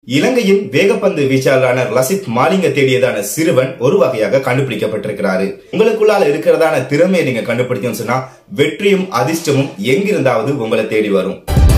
இலங்கையின் வேகப்பந்து வீச்சாளரான லசித் மாலிங்க தேடியதான சிறுவன் ஒரு வகையாக கண்டுபிடிக்கப்பட்டிருக்கிறாரு உங்களுக்குள்ளால இருக்கிறதான திறமையை நீங்க கண்டுபிடிக்கணும்னு சொன்னா வெற்றியும் அதிர்ஷ்டமும் எங்கிருந்தாவது உங்களை தேடி வரும்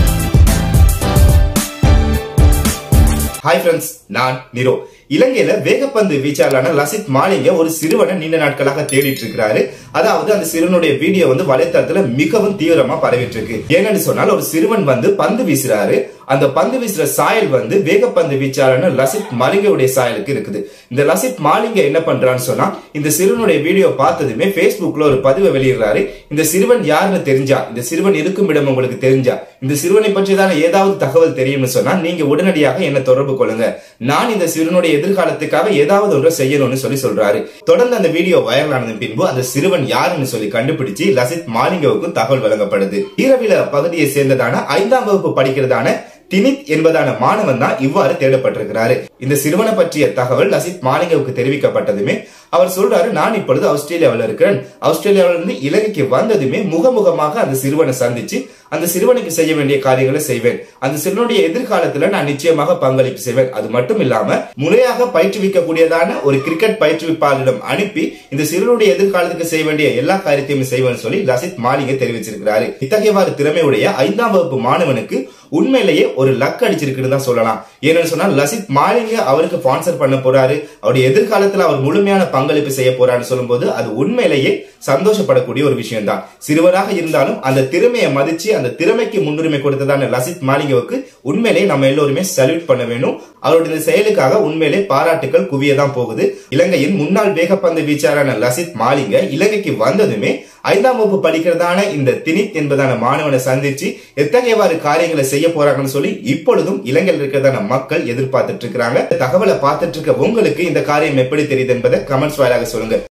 ஹாய் ஃப்ரெண்ட்ஸ் நான் நிரோ இலங்கையில வேகப்பந்து வீச்சாளரான லசித் மாலிங்க ஒரு சிறுவனை நீண்ட நாட்களாக தேடிட்டு இருக்கிறாரு அதாவது அந்த சிறுவனுடைய வீடியோ வந்து வலைத்தளத்துல மிகவும் தீவிரமா பரவிட்டு இருக்கு ஏன்னு சொன்னால் ஒரு சிறுவன் வந்து பந்து வீசுறாரு அந்த பந்து வீசுற சாயல் வந்து வேகப்பந்து வீச்சாளரான லசித் மாலிங்கவுடைய சாயலுக்கு இருக்குது இந்த லசித் மாலிங்க என்ன பண்றான்னு சொன்னா இந்த சிறுவனுடைய வீடியோ பார்த்ததுமே Facebookல ஒரு பதிவை வெளியிடுறாரு இந்த சிறுவன் யாருன்னு தெரிஞ்சா இந்த சிறுவன் இருக்கும் இடம் உங்களுக்கு தெரிஞ்சா இந்த சிறுவனை பற்றி தானே ஏதாவது தகவல் தெரியும்னு சொன்னா நீங்க உடனடியாக என்ன தொடர்பு கொள்ளுங்க நான் இந்த சிறுவனுடைய எதிர்காலத்துக்காக ஏதாவது ஒன்று செய்யணும்னு சொல்லி சொல்றாரு தொடர்ந்து அந்த வீடியோ வைரல் ஆனதன் பின்பு அந்த சிறுவன் யாருன்னு சொல்லி கண்டுபிடிச்சு லசித் மாலிங்கவுக்கும் தகவல் வழங்கப்படுது ஈரவில பகுதியை சேர்ந்ததான ஐந்தாம் வகுப்பு படிக்கிறதான தினித் என்பதான மாணவன் தான் இவ்வாறு தேடப்பட்டிருக்கிறாரு இந்த சிறுவனை பற்றிய தகவல் லசித் மாலிங்கவுக்கு தெரிவிக்கப்பட்டதுமே அவர் சொல்றாரு நான் இப்பொழுது ஆஸ்திரேலியாவில் இருக்கிறேன் ஆஸ்திரேலியாவில இருந்து இலங்கைக்கு வந்ததுமே முகமுகமாக அந்த சிறுவனை சந்திச்சு அந்த சிறுவனுக்கு செய்ய வேண்டிய காரியங்களை செய்வேன் அந்த சிறுவனுடைய எதிர்காலத்துல நான் நிச்சயமாக பங்களிப்பு செய்வேன் அது மட்டும் இல்லாம முறையாக பயிற்றுவிக்கக்கூடியதான ஒரு கிரிக்கெட் பயிற்றுவிப்பாளரிடம் அனுப்பி இந்த சிறுவனுடைய எதிர்காலத்துக்கு செய்ய வேண்டிய எல்லா காரியத்தையும் செய்வேன் சொல்லி லசித் மாலிங்க தெரிவிச்சிருக்கிறாரு இத்தகையவாறு திறமையுடைய ஐந்தாம் வகுப்பு மாணவனுக்கு உண்மையிலேயே ஒரு லக் அடிச்சிருக்குன்னு தான் சொல்லலாம் ஏன்னு சொன்னா லசித் மாலிங்க அவருக்கு ஸ்பான்சர் பண்ண போறாரு அவருடைய எதிர்காலத்துல அவர் முழுமையான பங்களிப்பு செய்ய போறான்னு சொல்லும்போது அது உண்மையிலேயே சந்தோஷப்படக்கூடிய ஒரு விஷயம் தான் சிறுவராக இருந்தாலும் அந்த திறமையை மதிச்சு அந்த திறமைக்கு முன்னுரிமை கொடுத்ததான லசித் மாலிங்கவுக்கு உண்மையிலேயே நம்ம எல்லோருமே சல்யூட் பண்ண வேணும் அவருடைய இந்த செயலுக்காக உண்மையிலே பாராட்டுகள் குவியதான் போகுது இலங்கையின் முன்னாள் வேகப்பந்து வீச்சாளரான லசித் மாலிங்க இலங்கைக்கு வந்ததுமே ஐந்தாம் வகுப்பு படிக்கிறதான இந்த தினித் என்பதான மாணவனை சந்திச்சு எத்தகையவாறு காரியங்களை செய்ய போறாங்கன்னு சொல்லி இப்பொழுதும் இலங்கையில் இருக்கிறதான மக்கள் எதிர்பார்த்துட்டு இருக்கிறாங்க தகவலை பார்த்துட்டு இருக்க உங்களுக்கு இந்த காரியம் எப்படி தெரியுது என்பதை கமெண்ட்ஸ் வாயிலாக சொல்லுங்க